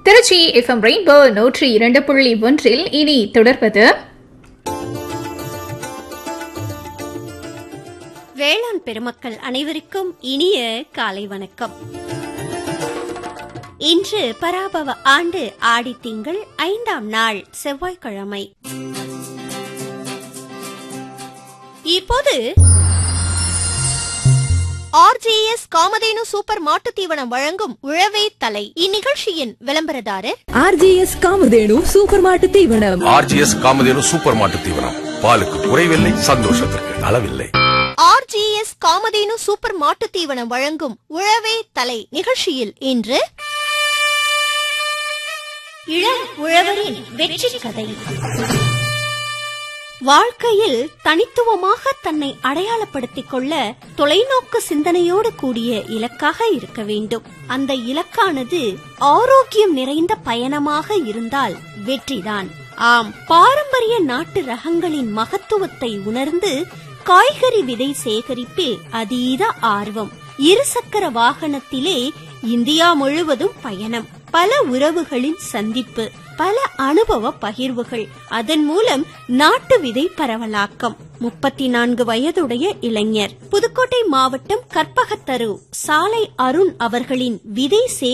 Trichy FM rainbow நூற்றி இரண்டு புள்ளி ஒன்றில் இனி தொடர்வது வேளாண் பெருமக்கள் அனைவருக்கும் இனிய காலை வணக்கம் இன்று பராபவ ஆண்டு ஆடி திங்கள் ஐந்தாம் நாள் செவ்வாய்க்கிழமை இப்போது ஆர்ஜிஎஸ் காமதேனு சூப்பர் மாட்டுத் தீவனம் வழங்கும் உழவே தலை இந்நிகழ்ச்சியின் விளம்பரதாரர் ஆர்ஜிஎஸ் காமதேனு சூப்பர் மாட்டு தீவனம் ஆர்ஜிஎஸ் காமதேனு சூப்பர் மாட்டு தீவனம் பாலுக்கு குறைவில்லை சந்தோஷத்திற்கு அளவில்லை ஆர்ஜிஎஸ் காமதேனு சூப்பர் மாட்டுத் தீவனம் வழங்கும் உழவே தலை நிகழ்ச்சியில் இன்று இளம் உழவரின் வெற்றி கதை வாழ்க்கையில் தனித்துவமாக தன்னை அடையாளப்படுத்திக் கொள்ள தொலைநோக்கு சிந்தனையோடு கூடிய இலக்காக இருக்க வேண்டும் அந்த இலக்கானது ஆரோக்கியம் நிறைந்த பயணமாக இருந்தால் வெற்றிதான் ஆம் பாரம்பரிய நாட்டு ரகங்களின் மகத்துவத்தை உணர்ந்து காய்கறி விதை சேகரிப்பில் அதீத ஆர்வம் இருசக்கர வாகனத்திலே இந்தியா முழுவதும் பயணம் பல உறவுகளின் சந்திப்பு பல அனுபவ பகிர்வுகள் அதன் மூலம் நாட்டு விதை பரவலாக்கம் முப்பத்தி நான்கு வயதுடைய இளைஞர் புதுக்கோட்டை மாவட்டம் கற்பகத்தரு சாலை அருண் அவர்களின் விதை சே